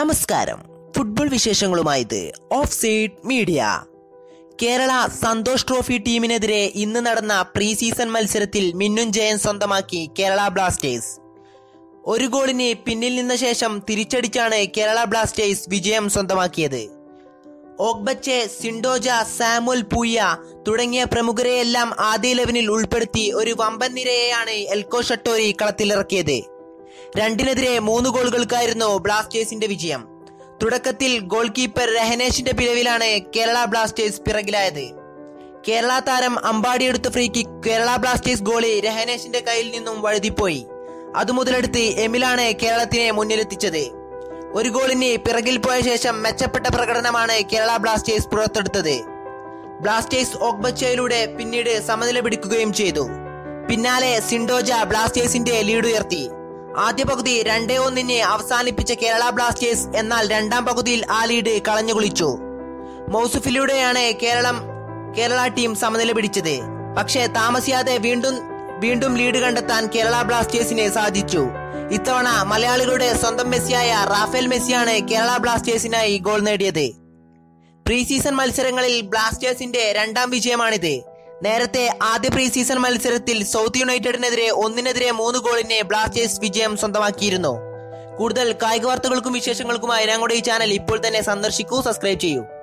നമസ്കാരം ഫുട്ബോൾ വിശേഷങ്ങളുമായത് offside media Kerala Santosh trophy ടീമിനെതിരെ ഇന്ന് നടന്ന പ്രീ സീസൺ മത്സരത്തിൽ മിന്നും ജയം സ്വന്തമാക്കി കേരള ബ്ലാസ്റ്റേഴ്സ് ഒരു ഗോളിന് പിന്നിൽ നിന്ന ശേഷം തിരിച്ചടിച്ചാണ് കേരള ബ്ലാസ്റ്റേഴ്സ് വിജയം സ്വന്തമാക്കിയത് ഓഗ്ബച്ചെ സിൻഡോജ സാമുൽ പൂയ തുടങ്ങിയ പ്രമുഖരെയെല്ലാം ആദ്യ ഇലവനിൽ ഉൾപ്പെടുത്തി ഒരു വമ്പൻ നിരയെയാണ് എൽക്കോ ഷട്ടോരി കളത്തിലിറക്കിയത് രണ്ടിനെതിരെ മൂന്ന് ഗോളുകൾക്കായിരുന്നു ബ്ലാസ്റ്റേഴ്സിന്റെ വിജയം തുടക്കത്തിൽ ഗോൾ കീപ്പർ രഹനേഷിന്റെ പിഴവിലാണ് കേരള ബ്ലാസ്റ്റേഴ്സ് പിറകിലായത് കേരള താരം അമ്പാടിയെടുത്ത free kick Kerala Blasters goalie രഹനേഷിന്റെ കയ്യിൽ നിന്നും വഴുതിപ്പോയി അതുമുതലെടുത്ത് എമിലാണ് കേരളത്തിനെ മുന്നിലെത്തിച്ചത് ഒരു ഗോളിന് പിറകിൽ പോയ ശേഷം മെച്ചപ്പെട്ട പ്രകടനമാണ് കേരള ബ്ലാസ്റ്റേഴ്സ് പുറത്തെടുത്തത് ബ്ലാസ്റ്റേഴ്സ് ഓഗ്ബച്ചയിലൂടെ പിന്നീട് സമനില പിടിക്കുകയും ചെയ്തു പിന്നാലെ സിൻഡോജ ബ്ലാസ്റ്റേഴ്സിന്റെ ലീഡ് ഉയർത്തി ആദ്യ പകുതി രണ്ടേ ഒന്നിന് അവസാനിപ്പിച്ച കേരള ബ്ലാസ്റ്റേഴ്സ് എന്നാൽ രണ്ടാം പകുതിയിൽ ആ ലീഡ് കളഞ്ഞുകുളിച്ചു മൗസുഫിലൂടെയാണ് കേരളം കേരള ടീം സമനില പിടിച്ചത് പക്ഷേ താമസിയാതെ വീണ്ടും വീണ്ടും ലീഡ് കണ്ടെത്താൻ കേരള ബ്ലാസ്റ്റേഴ്സിന് സാധിച്ചു ഇത്തവണ മലയാളികളുടെ സ്വന്തം മെസ്സിയായ റാഫേൽ മെസ്സിയാണ് കേരള ബ്ലാസ്റ്റേഴ്സിനായി ഗോൾ നേടിയത് പ്രീ സീസൺ മത്സരങ്ങളിൽ ബ്ലാസ്റ്റേഴ്സിന്റെ രണ്ടാം വിജയമാണിത് നേരത്തെ ആദ്യ പ്രീ സീസൺ മത്സരത്തിൽ സൗത്ത് യുണൈറ്റഡിനെതിരെ ഒന്നിനെതിരെ മൂന്ന് ഗോളിന് ബ്ലാസ്റ്റേഴ്സ് വിജയം സ്വന്തമാക്കിയിരുന്നു കൂടുതൽ കായിക വാർത്തകൾക്കും വിശേഷങ്ങൾക്കുമായി ഞങ്ങളുടെ ഈ ചാനൽ ഇപ്പോൾ തന്നെ സന്ദർശിക്കൂ സബ്സ്ക്രൈബ് ചെയ്യൂ